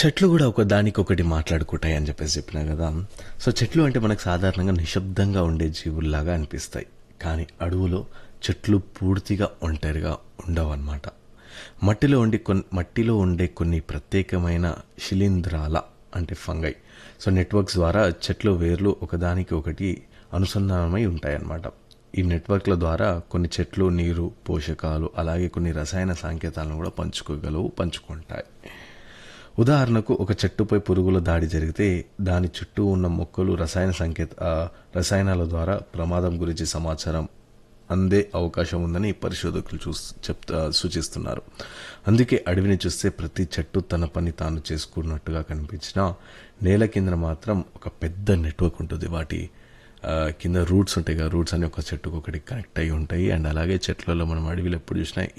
చెట్లు కూడా ఒక దానికొకటి మాట్లాడుకుంటాయి అని చెప్పేసి చెప్పినా కదా సో చెట్లు అంటే మనకు సాధారణంగా నిశ్శబ్దంగా ఉండే జీవుల్లాగా అనిపిస్తాయి కానీ అడవులో చెట్లు పూర్తిగా ఒంటరిగా ఉండవు అన్నమాట మట్టిలో ఉండి కొన్ని మట్టిలో ఉండే కొన్ని ప్రత్యేకమైన శిలీంధ్రాల అంటే ఫంగై సో నెట్వర్క్స్ ద్వారా చెట్లు వేర్లు ఒకదానికి ఒకటి అనుసంధానమై ఉంటాయన్నమాట ఈ నెట్వర్క్ల ద్వారా కొన్ని చెట్లు నీరు పోషకాలు అలాగే కొన్ని రసాయన సాంకేతాలను కూడా పంచుకోగలవు పంచుకుంటాయి ఉదాహరణకు ఒక చెట్టుపై పురుగుల దాడి జరిగితే దాని చుట్టూ ఉన్న మొక్కలు రసాయన సంకేత ఆ, రసాయనాల ద్వారా ప్రమాదం గురించి సమాచారం అందే అవకాశం ఉందని పరిశోధకులు చూ చెప్తా సూచిస్తున్నారు అందుకే అడవిని చూస్తే ప్రతి చెట్టు తన పని తాను చేసుకున్నట్టుగా కనిపించినా నేల కింద మాత్రం ఒక పెద్ద నెట్వర్క్ ఉంటుంది వాటి ఆ, కింద రూట్స్ ఉంటాయి కదా రూట్స్ అని ఒక చెట్టుకు ఒకటి కనెక్ట్ అయి ఉంటాయి అండ్ అలాగే చెట్లలో మనం అడవిలో ఎప్పుడు చూసినా